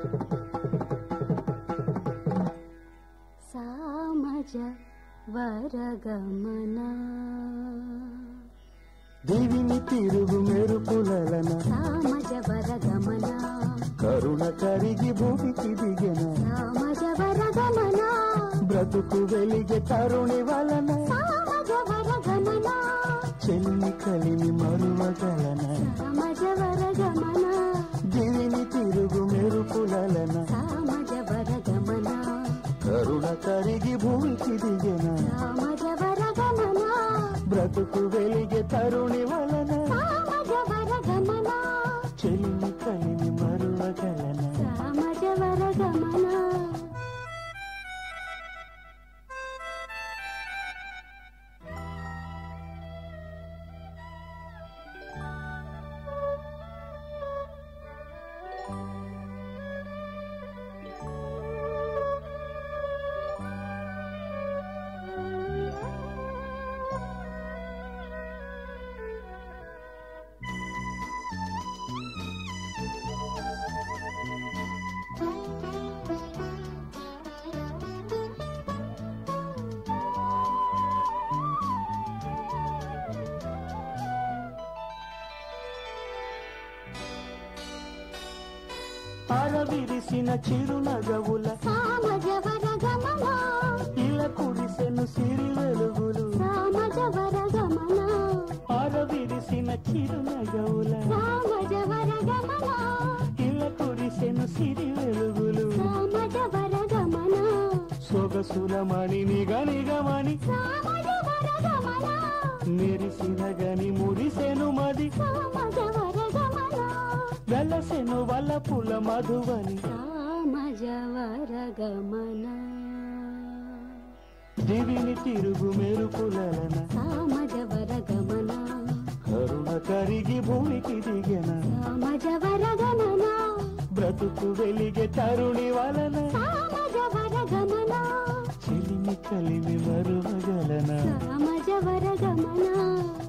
సామజ వరగమన దివిని తిరుగు మెరుపులన సామజ వరగమన కరుణ కరిగి భూమికి దిగెన సామజ వరగమన బ్రతుకు వెలిగే తరుణి వలన సామజ వరగమన చెల్లి కలిమి మరువగలన సామజ వరగమన దివిని తిరుగు మెరుపులన సామజ వరగమన కరుణ కరిగి భూమికి దిగెన సామజ వరగమన బ్రతుకు వెలిగే తరుణి వలన సామజ వరగమన చెల్లి కలిమి మరువగలన సామజ వరగమన అరవిరిసిన చిరునగవుల సామజ వరగమన ఇలా కురిసెను సిరి వెలుగులు సామజ వరగమన అరవిరిసిన చిరునగవుల సామజ వరగమన ఇలా కురిసెను సిరి వెలుగులు సామజ వరగమన సొగసుల మణి నిగనిగమని సామజ వరగమన మెరిసిన గని మురిసెను మది సామజ వరగమన వెలసెను వలపుల మధువని సామజ వరగమన దివిని తిరుగు మెరుపులన సామజ వరగమన కరుణ కరిగి భూమికి దిగెన సామజ వరగమన బ్రతుకు వెలిగే తరుణి వలన సామజ వరగమన చెలిమి కలిమి మరువగలన సామజ వరగమన